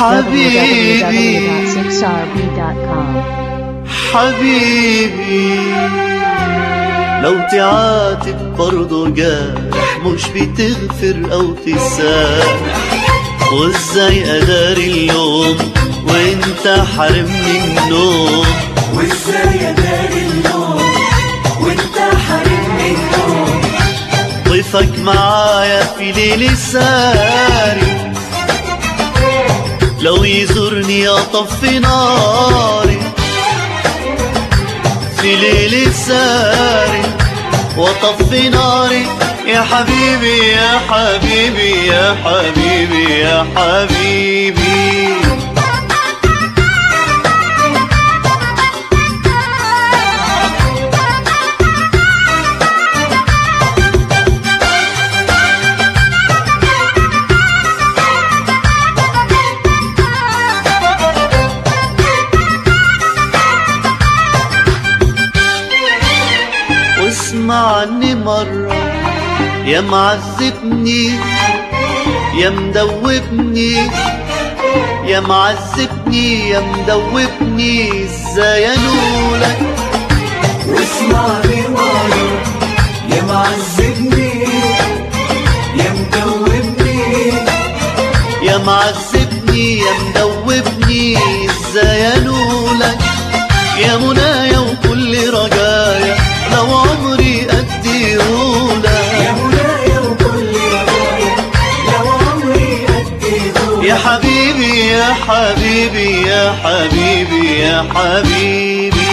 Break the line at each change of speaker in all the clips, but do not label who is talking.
حبيبي
www.6rb.com
حبيبي لو تعاتب برضه جارح مش بتغفر او تسامح وازاي اداري اللوم وانت حارمني النوم
وازاي اداري النوم وانت حارمني النوم
ضيفك معايا في ليل ساري لو يزورني اطفي ناري في ليل ساري واطفي ناري يا حبيبي يا حبيبي يا حبيبي يا حبيبي واسمع عني مرة يا معذبني يا مدوبني يا معذبني يا مدوبني ازاي انولك
واسمعني مرة يا معذبني يا مدوبني
يا معذبني يا مدوبني ازاي انولك يا منايا وكل رجايا لو عمري اديهولك
يا مولاي وكل رجايا لو عمري اديهولك
يا حبيبي يا حبيبي يا حبيبي يا حبيبي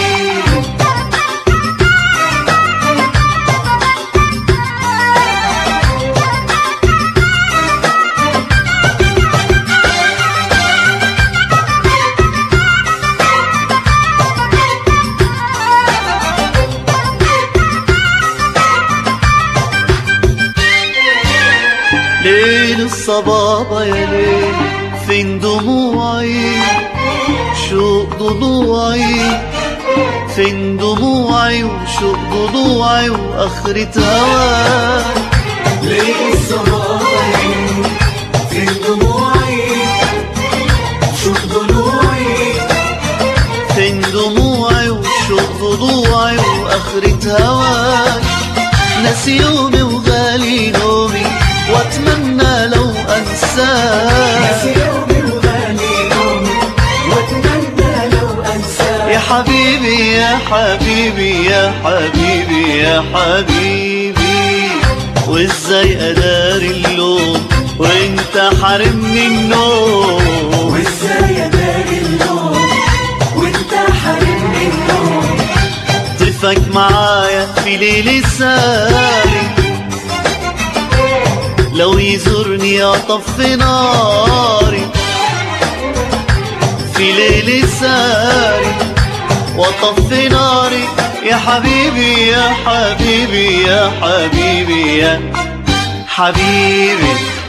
ليل الصبابة يا ليل فين دموعي شوق ضلوعي فين دموعي وشوق ضلوعي وآخرة هواك
ليه الصبايا في دموعي شوف ضلوعي
فين دموعي وشوق ضلوعي وآخرة هواك ناسي يومي وغالي نومي واتمنى لو انساك
ناسي يومي وغالي نومي واتمنى لو انساك
يا حبيبي يا حبيبي يا حبيبي يا حبيبي وازاي اداري اللوم وانت حارمني النوم
وازاي اداري النوم وانت حارمني النوم
طيفك معايا في ليل ساري لو يزورني اطفي ناري في ليل ساري واطفي ناري يا حبيبي يا حبيبي يا حبيبي يا حبيبي